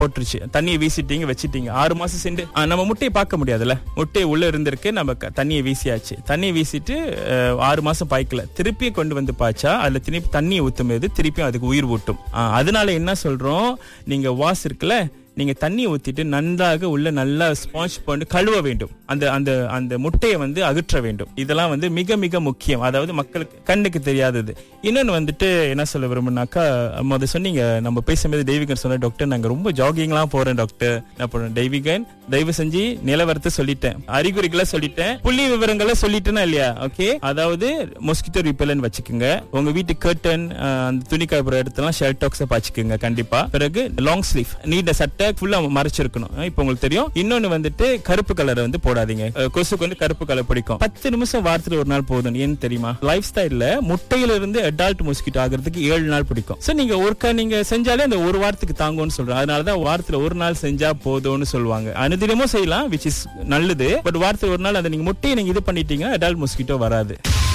போட்டுருச்சு தண்ணியை வீசிட்டீங்க வச்சிட்டீங்க ஆறு மாசம் சென்று ஆ, நம்ம முட்டையை பார்க்க முடியாதுல்ல முட்டை உள்ள இருந்திருக்கு நம்ம க- தண்ணியை வீசியாச்சு தண்ணியை வீசிட்டு அஹ், ஆறு மாசம் பாய்க்கல திருப்பி கொண்டு வந்து பாய்ச்சா அதுல திருப்பி தண்ணியை ஊத்தும் போது திருப்பியும் அதுக்கு உயிர் ஊட்டும் ஆ, அதனால என்ன சொல்றோம் நீங்க வாஸ் இருக்குல்ல நீங்க தண்ணி ஊத்திட்டு நன்றாக உள்ள நல்லா ஸ்பாஞ்ச் பண்ணி கழுவ வேண்டும் அந்த அந்த அந்த முட்டையை வந்து அகற்ற வேண்டும் இதெல்லாம் வந்து மிக மிக முக்கியம் அதாவது மக்களுக்கு கண்ணுக்கு தெரியாதது இன்னொன்னு வந்துட்டு என்ன சொல்ல விரும்புனாக்கா முத சொன்னீங்க நம்ம பேசும்போது தெய்வீகன் சொன்ன டாக்டர் நாங்க ரொம்ப ஜாகிங்லாம் போறேன் டாக்டர் என்ன பண்ணுறேன் தெய்வீகன் தயவு செஞ்சு நிலவரத்தை சொல்லிட்டேன் அறிகுறிகளை சொல்லிட்டேன் புள்ளி விவரங்களை சொல்லிட்டேனா இல்லையா ஓகே அதாவது மொஸ்கிட்டோ ரிப்பெலன் வச்சுக்கோங்க உங்க வீட்டு கர்டன் அந்த துணி காய்ப்புற இடத்தெல்லாம் ஷெல் டாக்ஸை பாய்ச்சிக்கோங்க கண்டிப்பா பிறகு லாங் ஸ்லீவ் நீண்ட சட்டை ஃபுல்லா மறைச்சிருக்கணும் அஹ் இப்போ உங்களுக்கு தெரியும் இன்னொன்னு வந்துட்டு கருப்பு கலரை வந்து போடாதீங்க அஹ் கொசுக்கு வந்து கருப்பு கலர் பிடிக்கும் பத்து நிமிஷம் வாரத்துல ஒரு நாள் போதும் ஏன்னு தெரியுமா லைஃப் ஸ்டைல்ல முட்டையில இருந்து அடால்ட் மொஸ்கிட்டோ ஆகிறதுக்கு ஏழு நாள் பிடிக்கும் சோ நீங்க ஒருக்கா நீங்க செஞ்சாலே அந்த ஒரு வாரத்துக்கு தாங்கும்னு சொல்றேன் அதனாலதான் வாரத்துல ஒரு நாள் செஞ்சா போதும்னு சொல்லுவாங்க அனுதினமும் செய்யலாம் விச் இஸ் நல்லது பட் வாரத்துல ஒரு நாள் அதை நீங்க முட்டையை நீங்க இது பண்ணிட்டீங்கன்னா அடால்ட் மொஸ்கிட்டோ வராது